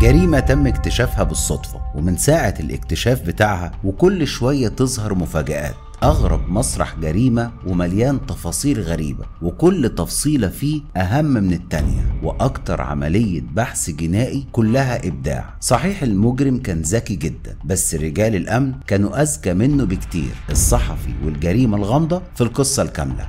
جريمة تم اكتشافها بالصدفة ومن ساعة الاكتشاف بتاعها وكل شوية تظهر مفاجآت أغرب مسرح جريمة ومليان تفاصيل غريبة وكل تفصيلة فيه أهم من التانية وأكتر عملية بحث جنائي كلها إبداع صحيح المجرم كان ذكي جدا بس رجال الأمن كانوا أذكى منه بكتير الصحفي والجريمة الغامضة في القصة الكاملة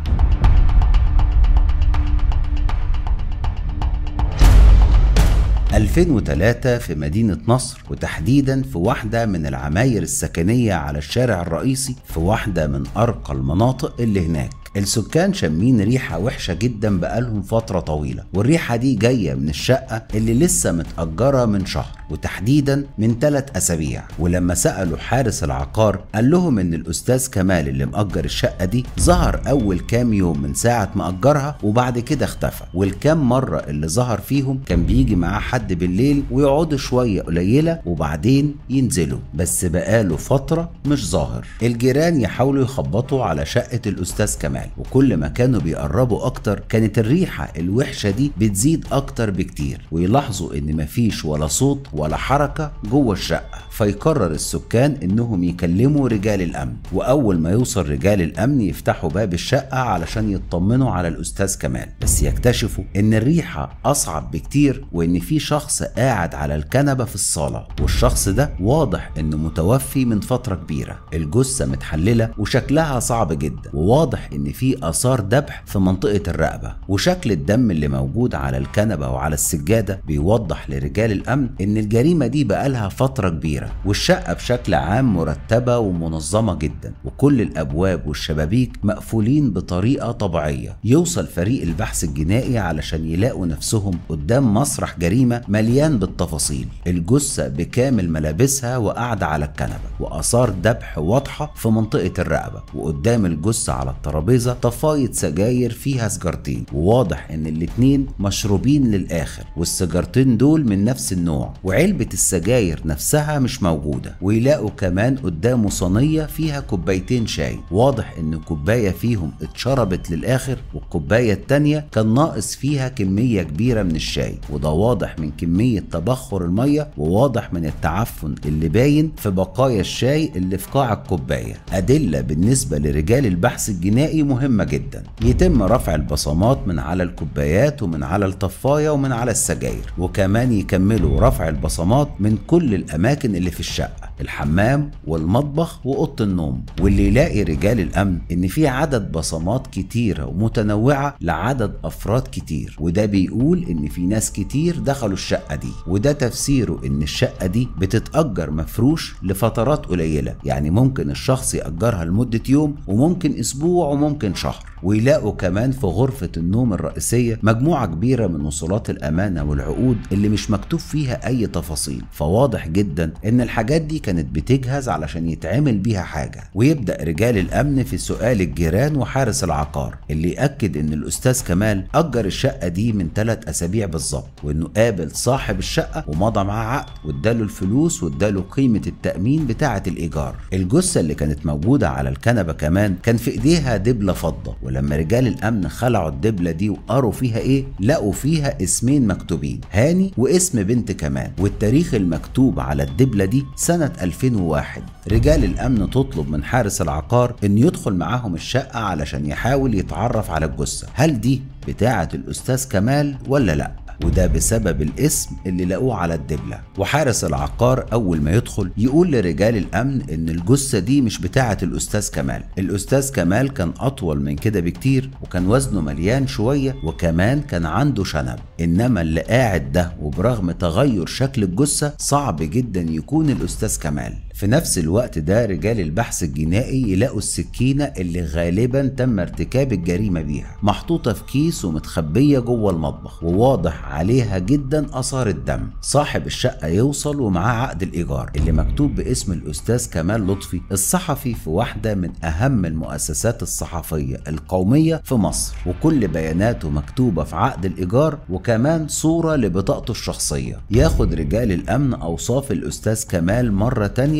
؟ 2003 في مدينة نصر وتحديدا في واحدة من العماير السكنية على الشارع الرئيسي في واحدة من أرقى المناطق اللي هناك السكان شامين ريحة وحشة جدا بقالهم فترة طويلة والريحة دي جاية من الشقة اللي لسه متأجرة من شهر وتحديدا من ثلاث أسابيع ولما سألوا حارس العقار قال لهم إن الأستاذ كمال اللي مأجر الشقة دي ظهر أول كام يوم من ساعة ما أجرها وبعد كده اختفى والكام مرة اللي ظهر فيهم كان بيجي معاه حد بالليل ويقعدوا شوية قليلة وبعدين ينزلوا بس بقاله فترة مش ظاهر الجيران يحاولوا يخبطوا على شقة الأستاذ كمال وكل ما كانوا بيقربوا أكتر كانت الريحة الوحشة دي بتزيد أكتر بكتير ويلاحظوا إن مفيش ولا صوت ولا حركة جوه الشقة فيقرر السكان انهم يكلموا رجال الامن واول ما يوصل رجال الامن يفتحوا باب الشقة علشان يطمنوا على الاستاذ كمال بس يكتشفوا ان الريحة اصعب بكتير وان في شخص قاعد على الكنبة في الصالة والشخص ده واضح انه متوفي من فترة كبيرة الجثة متحللة وشكلها صعب جدا وواضح ان في اثار ذبح في منطقة الرقبة وشكل الدم اللي موجود على الكنبة وعلى السجادة بيوضح لرجال الامن ان الجريمة دي بقالها فترة كبيرة والشقة بشكل عام مرتبة ومنظمة جدا وكل الأبواب والشبابيك مقفولين بطريقة طبيعية يوصل فريق البحث الجنائي علشان يلاقوا نفسهم قدام مسرح جريمة مليان بالتفاصيل الجثة بكامل ملابسها وقاعدة على الكنبة وآثار ذبح واضحة في منطقة الرقبة وقدام الجثة على الترابيزة طفاية سجاير فيها سجارتين وواضح إن الاتنين مشروبين للآخر والسجارتين دول من نفس النوع وعلبة السجاير نفسها مش موجودة ويلاقوا كمان قدامه صينية فيها كوبايتين شاي واضح ان كوباية فيهم اتشربت للآخر والكوباية التانية كان ناقص فيها كمية كبيرة من الشاي وده واضح من كمية تبخر المية وواضح من التعفن اللي باين في بقايا الشاي اللي في قاع الكوباية أدلة بالنسبة لرجال البحث الجنائي مهمة جدا يتم رفع البصمات من على الكوبايات ومن على الطفاية ومن على السجاير وكمان يكملوا رفع البصمات من كل الأماكن اللي في الشقة الحمام والمطبخ وأوضة النوم واللي يلاقي رجال الأمن إن في عدد بصمات كتيرة ومتنوعة لعدد أفراد كتير وده بيقول إن في ناس كتير دخلوا الشقة دي وده تفسيره إن الشقة دي بتتأجر مفروش لفترات قليلة يعني ممكن الشخص يأجرها لمدة يوم وممكن أسبوع وممكن شهر ويلاقوا كمان في غرفة النوم الرئيسية مجموعة كبيرة من وصولات الأمانة والعقود اللي مش مكتوب فيها أي تفاصيل فواضح جدا إن الحاجات دي كانت بتجهز علشان يتعمل بيها حاجة ويبدأ رجال الأمن في سؤال الجيران وحارس العقار اللي يأكد إن الأستاذ كمال أجر الشقة دي من ثلاث أسابيع بالظبط وإنه قابل صاحب الشقة ومضى معاه عقد واداله الفلوس واداله قيمة التأمين بتاعة الإيجار الجثة اللي كانت موجودة على الكنبة كمان كان في إيديها دبلة فضة ولما رجال الأمن خلعوا الدبلة دي وقروا فيها إيه لقوا فيها اسمين مكتوبين هاني واسم بنت كمان والتاريخ المكتوب على الدبلة دي سنة 2001 رجال الأمن تطلب من حارس العقار إن يدخل معاهم الشقة علشان يحاول يتعرف على الجثة هل دي بتاعة الأستاذ كمال ولا لأ وده بسبب الاسم اللي لقوه على الدبلة وحارس العقار أول ما يدخل يقول لرجال الأمن إن الجثة دي مش بتاعة الأستاذ كمال الأستاذ كمال كان أطول من كده بكتير وكان وزنه مليان شوية وكمان كان عنده شنب إنما اللي قاعد ده وبرغم تغير شكل الجثة صعب جدا يكون الأستاذ كمال في نفس الوقت ده رجال البحث الجنائي يلاقوا السكينة اللي غالبا تم ارتكاب الجريمة بيها محطوطة في كيس ومتخبية جوه المطبخ وواضح عليها جدا أثار الدم صاحب الشقة يوصل ومعاه عقد الإيجار اللي مكتوب باسم الأستاذ كمال لطفي الصحفي في واحدة من أهم المؤسسات الصحفية القومية في مصر وكل بياناته مكتوبة في عقد الإيجار وكمان صورة لبطاقته الشخصية ياخد رجال الأمن أوصاف الأستاذ كمال مرة تانية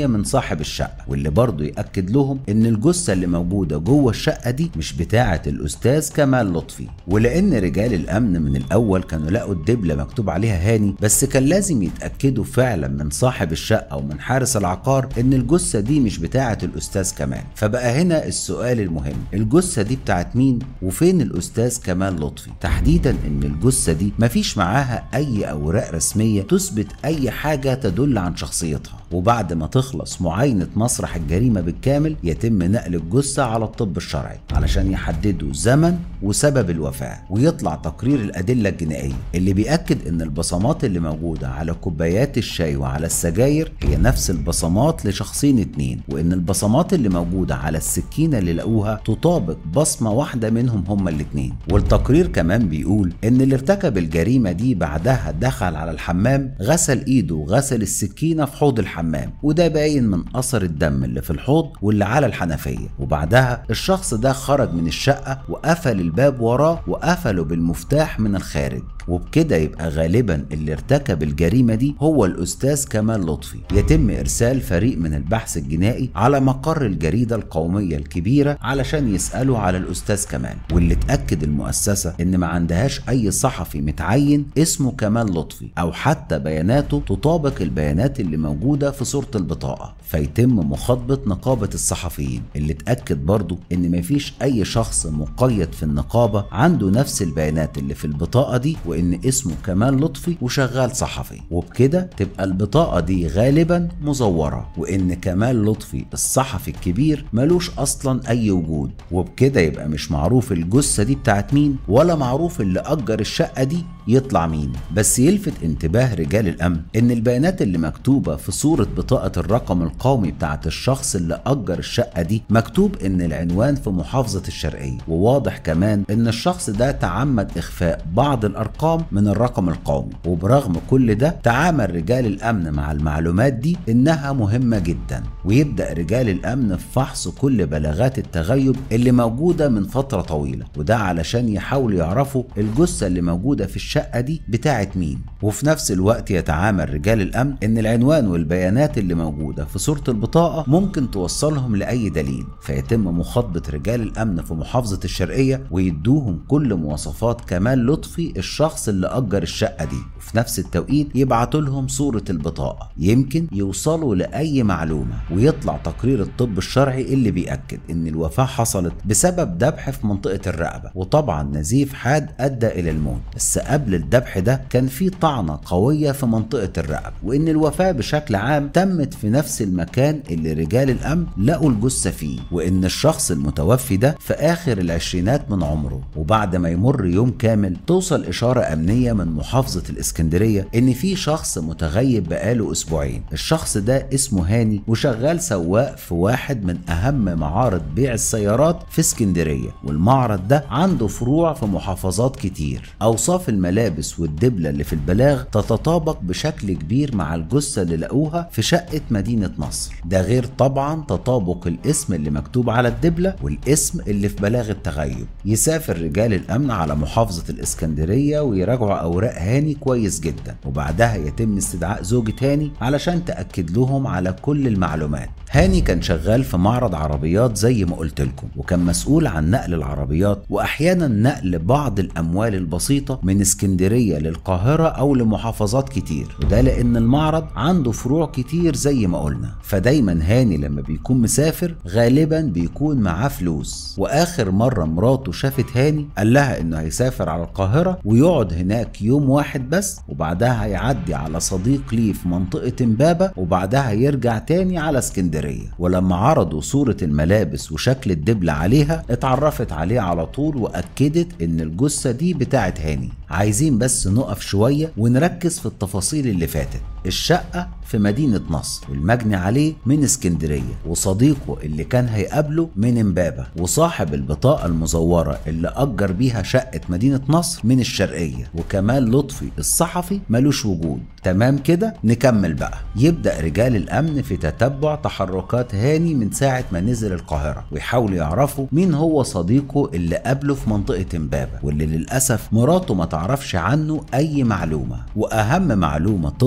تانية من صاحب الشقة واللي برضه يأكد لهم إن الجثة اللي موجودة جوه الشقة دي مش بتاعة الأستاذ كمال لطفي ولأن رجال الأمن من الأول كانوا لقوا الدبلة مكتوب عليها هاني بس كان لازم يتأكدوا فعلا من صاحب الشقة ومن حارس العقار إن الجثة دي مش بتاعة الأستاذ كمال فبقى هنا السؤال المهم الجثة دي بتاعت مين وفين الأستاذ كمال لطفي تحديدا إن الجثة دي مفيش معاها أي أوراق رسمية تثبت أي حاجة تدل عن شخصيتها وبعد ما تخلص معاينة مسرح الجريمة بالكامل يتم نقل الجثة على الطب الشرعي علشان يحددوا زمن وسبب الوفاة ويطلع تقرير الأدلة الجنائية اللي بيأكد إن البصمات اللي موجودة على كوبايات الشاي وعلى السجاير هي نفس البصمات لشخصين اتنين وإن البصمات اللي موجودة على السكينة اللي لقوها تطابق بصمة واحدة منهم هما الاتنين والتقرير كمان بيقول إن اللي ارتكب الجريمة دي بعدها دخل على الحمام غسل إيده وغسل السكينة في حوض الحمام وده باين من أثر الدم اللي في الحوض واللي على الحنفية وبعدها الشخص ده خرج من الشقة وقفل الباب وراه وقفله بالمفتاح من الخارج وبكده يبقى غالبا اللي ارتكب الجريمة دي هو الأستاذ كمال لطفي يتم إرسال فريق من البحث الجنائي على مقر الجريدة القومية الكبيرة علشان يسألوا على الأستاذ كمال واللي تأكد المؤسسة إن ما عندهاش أي صحفي متعين اسمه كمال لطفي أو حتى بياناته تطابق البيانات اللي موجودة في صورة البطاقة فيتم مخاطبة نقابة الصحفيين اللي تأكد برضو إن مفيش أي شخص مقيد في النقابة عنده نفس البيانات اللي في البطاقة دي وان اسمه كمال لطفي وشغال صحفي وبكده تبقى البطاقه دي غالبا مزوره وان كمال لطفي الصحفي الكبير ملوش اصلا اي وجود وبكده يبقى مش معروف الجثه دي بتاعت مين ولا معروف اللي اجر الشقه دي يطلع مين بس يلفت انتباه رجال الامن ان البيانات اللي مكتوبه في صوره بطاقه الرقم القومي بتاعت الشخص اللي اجر الشقه دي مكتوب ان العنوان في محافظه الشرقيه وواضح كمان ان الشخص ده تعمد اخفاء بعض الارقام من الرقم القومي وبرغم كل ده تعامل رجال الامن مع المعلومات دي انها مهمه جدا ويبدا رجال الامن في فحص كل بلاغات التغيب اللي موجوده من فتره طويله وده علشان يحاولوا يعرفوا الجثه اللي موجوده في الشقه دي بتاعت مين وفي نفس الوقت يتعامل رجال الامن ان العنوان والبيانات اللي موجوده في صوره البطاقه ممكن توصلهم لاي دليل فيتم مخاطبه رجال الامن في محافظه الشرقيه ويدوهم كل مواصفات كمال لطفي الشخص اللي اجر الشقه دي وفي نفس التوقيت يبعتوا لهم صوره البطاقه يمكن يوصلوا لاي معلومه ويطلع تقرير الطب الشرعي اللي بيأكد ان الوفاه حصلت بسبب ذبح في منطقه الرقبه وطبعا نزيف حاد ادى الى الموت بس قبل الذبح ده كان في طعنه قويه في منطقه الرقبه وان الوفاه بشكل عام تمت في نفس المكان اللي رجال الامن لقوا الجثه فيه وان الشخص المتوفي ده في اخر العشرينات من عمره وبعد ما يمر يوم كامل توصل اشاره امنيه من محافظه الاسكندريه ان في شخص متغيب بقاله اسبوعين الشخص ده اسمه هاني وشغال سواق في واحد من اهم معارض بيع السيارات في اسكندريه والمعرض ده عنده فروع في محافظات كتير اوصاف الملابس والدبله اللي في البلاغ تتطابق بشكل كبير مع الجثه اللي لقوها في شقه مدينه نصر ده غير طبعا تطابق الاسم اللي مكتوب على الدبله والاسم اللي في بلاغ التغيب يسافر رجال الامن على محافظه الاسكندريه ويراجعوا اوراق هاني كويس جدا وبعدها يتم استدعاء زوجة هاني علشان تاكد لهم على كل المعلومات هاني كان شغال في معرض عربيات زي ما قلت لكم وكان مسؤول عن نقل العربيات واحيانا نقل بعض الاموال البسيطه من اسكندريه للقاهره او لمحافظات كتير وده لان المعرض عنده فروع كتير زي ما قلنا فدايما هاني لما بيكون مسافر غالبا بيكون معاه فلوس واخر مره مراته شافت هاني قال لها انه هيسافر على القاهره ويقعد هناك يوم واحد بس وبعدها هيعدي على صديق ليه في منطقه امبابه وبعدها يرجع تاني على اسكندريه ولما عرضوا صوره الملابس وشكل الدبله عليها اتعرفت عليه على طول واكدت ان الجثه دي بتاعت هاني عايزين بس نقف شويه ونركز في التفاصيل اللي فاتت الشقه في مدينة نصر والمجني عليه من اسكندرية وصديقه اللي كان هيقابله من امبابة وصاحب البطاقة المزورة اللي أجر بيها شقة مدينة نصر من الشرقية وكمال لطفي الصحفي ملوش وجود تمام كده نكمل بقى يبدأ رجال الأمن في تتبع تحركات هاني من ساعة ما نزل القاهرة ويحاولوا يعرفوا مين هو صديقه اللي قابله في منطقة امبابة واللي للأسف مراته ما تعرفش عنه أي معلومة وأهم معلومة توصل لرجال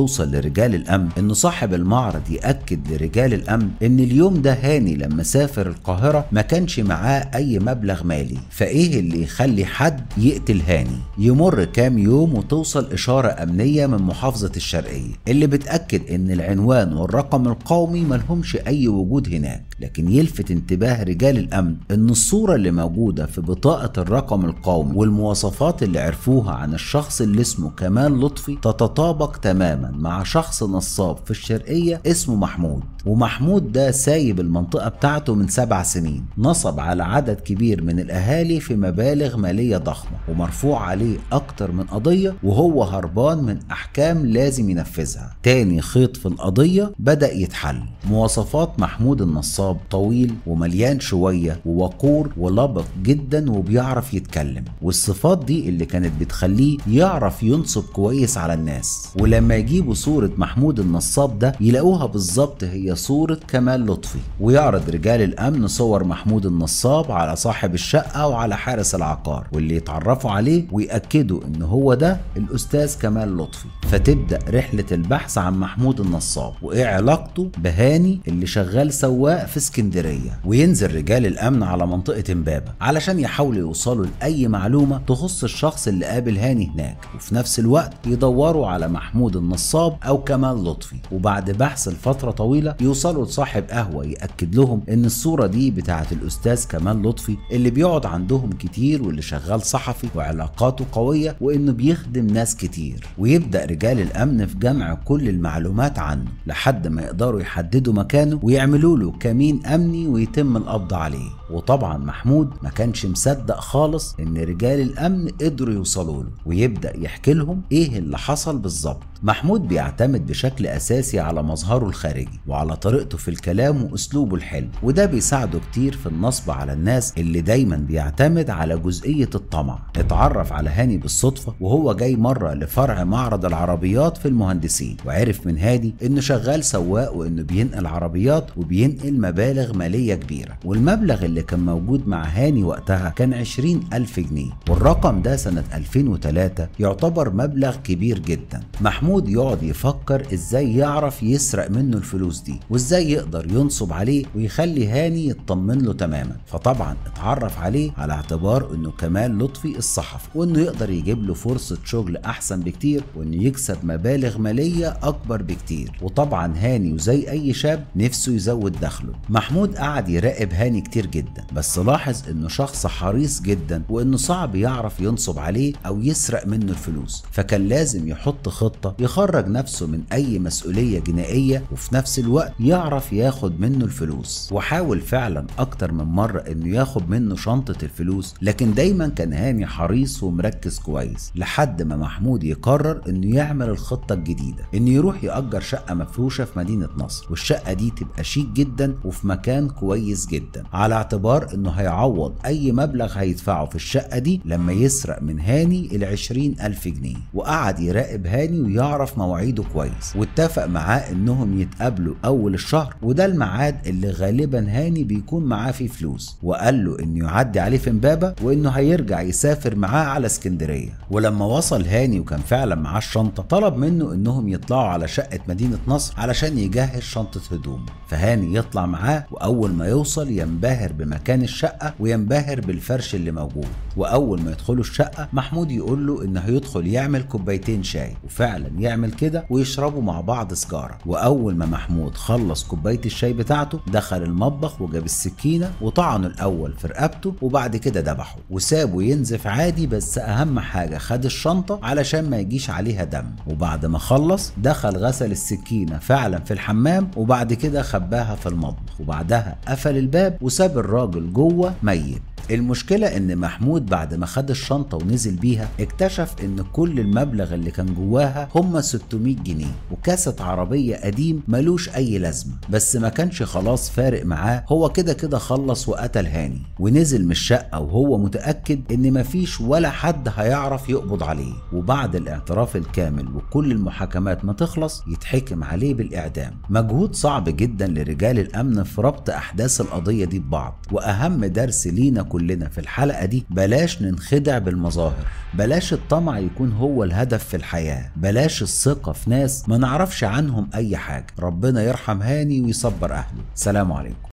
رجال الامن ان صاحب المعرض ياكد لرجال الامن ان اليوم ده هاني لما سافر القاهره ما كانش معاه اي مبلغ مالي فايه اللي يخلي حد يقتل هاني يمر كام يوم وتوصل اشاره امنيه من محافظه الشرقيه اللي بتاكد ان العنوان والرقم القومي ملهمش اي وجود هناك لكن يلفت انتباه رجال الامن ان الصوره اللي موجوده في بطاقه الرقم القومي والمواصفات اللي عرفوها عن الشخص اللي اسمه كمال لطفي تتطابق تماما مع شخص نصاب في الشرقيه اسمه محمود ومحمود ده سايب المنطقه بتاعته من سبع سنين نصب على عدد كبير من الاهالي في مبالغ ماليه ضخمه ومرفوع عليه اكتر من قضيه وهو هربان من احكام لازم ينفذها تاني خيط في القضيه بدا يتحل مواصفات محمود النصاب طويل ومليان شويه ووقور ولبق جدا وبيعرف يتكلم والصفات دي اللي كانت بتخليه يعرف ينصب كويس على الناس ولما يجيبوا صوره محمود النصاب ده يلاقوها بالظبط هي صوره كمال لطفي ويعرض رجال الامن صور محمود النصاب على صاحب الشقه وعلى حارس العقار واللي يتعرفوا عليه ويأكدوا ان هو ده الاستاذ كمال لطفي فتبدا رحله البحث عن محمود النصاب وايه علاقته بهاني اللي شغال سواق في اسكندريه وينزل رجال الامن على منطقه امبابه علشان يحاولوا يوصلوا لاي معلومه تخص الشخص اللي قابل هاني هناك وفي نفس الوقت يدوروا على محمود النصاب او كمال لطفي وبعد بحث لفتره طويله يوصلوا لصاحب قهوه ياكد لهم ان الصوره دي بتاعه الاستاذ كمال لطفي اللي بيقعد عندهم كتير واللي شغال صحفي وعلاقاته قويه وانه بيخدم ناس كتير ويبدا رجال الامن في جمع كل المعلومات عنه لحد ما يقدروا يحددوا مكانه ويعملوا له كمين امني ويتم القبض عليه وطبعا محمود ما كانش مصدق خالص ان رجال الامن قدروا يوصلوا له ويبدا يحكي لهم ايه اللي حصل بالظبط محمود بيعتمد بشكل اساسي على مظهره الخارجي وعلى طريقته في الكلام واسلوبه الحلو وده بيساعده كتير في النصب على الناس اللي دايما بيعتمد على جزئيه الطمع اتعرف على هاني بالصدفه وهو جاي مره لفرع معرض العربيات في المهندسين وعرف من هادي انه شغال سواق وانه بينقل عربيات وبينقل مبالغ ماليه كبيره والمبلغ اللي كان موجود مع هاني وقتها كان 20 ألف جنيه والرقم ده سنة 2003 يعتبر مبلغ كبير جدا محمود يقعد يفكر ازاي يعرف يسرق منه الفلوس دي وازاي يقدر ينصب عليه ويخلي هاني يطمن له تماما فطبعا اتعرف عليه على اعتبار انه كمال لطفي الصحفي وانه يقدر يجيب له فرصة شغل احسن بكتير وانه يكسب مبالغ مالية اكبر بكتير وطبعا هاني وزي اي شاب نفسه يزود دخله محمود قعد يراقب هاني كتير جدا بس لاحظ انه شخص حريص جدا وانه صعب يعرف ينصب عليه او يسرق منه الفلوس فكان لازم يحط خطة يخرج نفسه من اي مسؤولية جنائية وفي نفس الوقت يعرف ياخد منه الفلوس وحاول فعلا اكتر من مرة انه ياخد منه شنطة الفلوس لكن دايما كان هاني حريص ومركز كويس لحد ما محمود يقرر انه يعمل الخطة الجديدة انه يروح يأجر شقة مفروشة في مدينة نصر والشقة دي تبقى شيك جدا وفي مكان كويس جدا على اعتبار انه هيعوض اي مبلغ هيدفعه في الشقة دي لما يسرق من هاني ال ألف جنيه وقعد يراقب هاني ويعرف مواعيده كويس واتفق معاه انهم يتقابلوا اول الشهر وده الميعاد اللي غالبا هاني بيكون معاه فيه فلوس وقال له انه يعدي عليه في امبابة وانه هيرجع يسافر معاه على اسكندرية ولما وصل هاني وكان فعلا معاه الشنطة طلب منه انهم يطلعوا على شقة مدينة نصر علشان يجهز شنطة هدومه فهاني يطلع معاه واول ما يوصل ينبهر بمكان الشقة وينبهر بالفرش اللي موجود واول ما يدخلوا الشقة محمود يقول له انه هيدخل يعمل كوبايتين شاي وفعلا يعمل كده ويشربوا مع بعض سجارة واول ما محمود خلص كوباية الشاي بتاعته دخل المطبخ وجاب السكينة وطعنه الاول في رقبته وبعد كده ذبحه وسابه ينزف عادي بس اهم حاجة خد الشنطة علشان ما يجيش عليها دم وبعد ما خلص دخل غسل السكينة فعلا في الحمام وبعد كده خباها في المطبخ وبعدها قفل الباب وساب الراجل جوه ميت المشكلة ان محمود بعد ما خد الشنطة ونزل بيها اكتشف ان كل المبلغ اللي كان جواها هم 600 جنيه وكاسة عربية قديم ملوش اي لازمة بس ما كانش خلاص فارق معاه هو كده كده خلص وقتل هاني ونزل من الشقة وهو متأكد ان مفيش ولا حد هيعرف يقبض عليه وبعد الاعتراف الكامل وكل المحاكمات ما تخلص يتحكم عليه بالاعدام مجهود صعب جدا لرجال الامن في ربط احداث القضية دي ببعض واهم درس لينا كلنا في الحلقة دي بلاش ننخدع بالمظاهر بلاش الطمع يكون هو الهدف في الحياة بلاش الثقة في ناس ما نعرفش عنهم أي حاجة ربنا يرحم هاني ويصبر أهله سلام عليكم